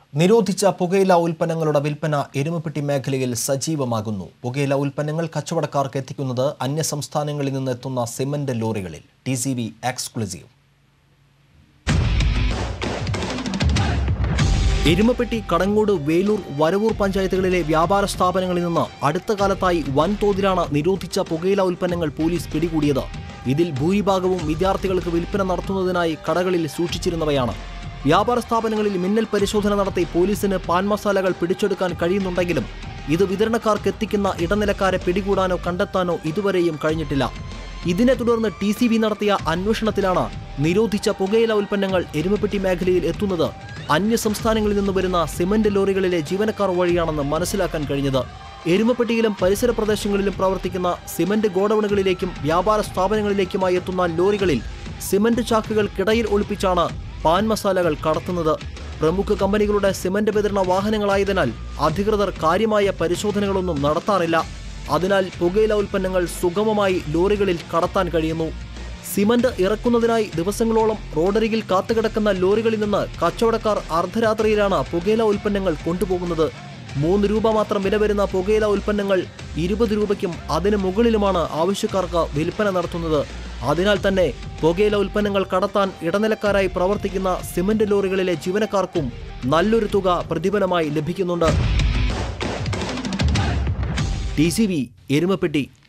നിരോധിച്ച പുകയില ഉൽപ്പന്നങ്ങളുടെ വിൽപ്പന എരുമപ്പെട്ടി മേഖലയിൽ സജീവമാകുന്നു പുകയില ഉൽപ്പന്നങ്ങൾ കച്ചവടക്കാർക്ക് എത്തിക്കുന്നത് അന്യസംസ്ഥാനങ്ങളിൽ നിന്ന് എത്തുന്ന സിമന്റ് ലോറികളിൽ T C V exclusive Erumapetty Kadangode Velur Varavoor പഞ്ചായത്തുകളിലെ വ്യാപാര സ്ഥാപനങ്ങളിൽ നിന്ന് അടുത്ത കാലത്തായി വൻതോതിലാണ് നിരോധിച്ച പുകയില ഉൽപ്പന്നങ്ങൾ പോലീസ് പിടികൂടിയത് ഇതിൽ ഭൂരിഭാഗവും വിദ്യാർത്ഥികൾക്ക് വിൽപ്പന നടത്തുന്നതിനായി കടകളിൽ സൂക്ഷിച്ചിരുന്നവയാണ് വ്യാപാര സ്ഥാപനങ്ങളിൽ മിന്നൽ പരിശോധന നടത്തി പോലീസിന് പാൻ മസാലകൾ പിടിച്ചെടുക്കാൻ കഴിയുന്നുണ്ടെങ്കിലും ഇത് വിതരണക്കാർക്ക് എത്തിക്കുന്ന ഇടനിലക്കാരെ പിടികൂടാനോ കണ്ടെത്താനോ ഇതുവരെയും കഴിഞ്ഞിട്ടില്ല ഇതിനെ തുടർന്ന് ടി സി ബി നടത്തിയ അന്വേഷണത്തിലാണ് നിരോധിച്ച പുകയില ഉൽപ്പന്നങ്ങൾ എരുമപ്പെട്ടി മേഖലയിൽ എത്തുന്നത് അന്യ സംസ്ഥാനങ്ങളിൽ നിന്ന് വരുന്ന സിമന്റ് ലോറികളിലെ ജീവനക്കാർ വഴിയാണെന്ന് മനസ്സിലാക്കാൻ കഴിഞ്ഞത് എരുമപ്പെട്ടിയിലും പരിസര പ്രദേശങ്ങളിലും പ്രവർത്തിക്കുന്ന സിമന്റ് ഗോഡൌണുകളിലേക്കും വ്യാപാര സ്ഥാപനങ്ങളിലേക്കുമായി എത്തുന്ന ലോറികളിൽ സിമന്റ് ചാക്കുകൾക്കിടയിൽ ഒളിപ്പിച്ചാണ് പാൻ മസാലകൾ കടത്തുന്നത് പ്രമുഖ കമ്പനികളുടെ സിമന്റ് വിതരണ വാഹനങ്ങളായതിനാൽ അധികൃതർ കാര്യമായ പരിശോധനകളൊന്നും നടത്താറില്ല അതിനാൽ പുകയില ഉൽപ്പന്നങ്ങൾ സുഗമമായി ലോറികളിൽ കടത്താൻ കഴിയുന്നു സിമന്റ് ഇറക്കുന്നതിനായി ദിവസങ്ങളോളം റോഡരികിൽ കാത്തുകിടക്കുന്ന ലോറികളിൽ നിന്ന് കച്ചവടക്കാർ അർദ്ധരാത്രിയിലാണ് പുകയില ഉൽപ്പന്നങ്ങൾ കൊണ്ടുപോകുന്നത് മൂന്ന് രൂപ മാത്രം വില വരുന്ന പുകയില ഉൽപ്പന്നങ്ങൾ ഇരുപത് രൂപയ്ക്കും അതിനു മുകളിലുമാണ് ആവശ്യക്കാർക്ക് വിൽപ്പന നടത്തുന്നത് അതിനാൽ തന്നെ പുകയില ഉൽപ്പന്നങ്ങൾ കടത്താൻ ഇടനിലക്കാരായി പ്രവർത്തിക്കുന്ന സിമന്റ് ലോറികളിലെ ജീവനക്കാർക്കും നല്ലൊരു തുക പ്രതിഫലമായി ലഭിക്കുന്നുണ്ട് ടി സി വി എരുമപ്പെട്ടി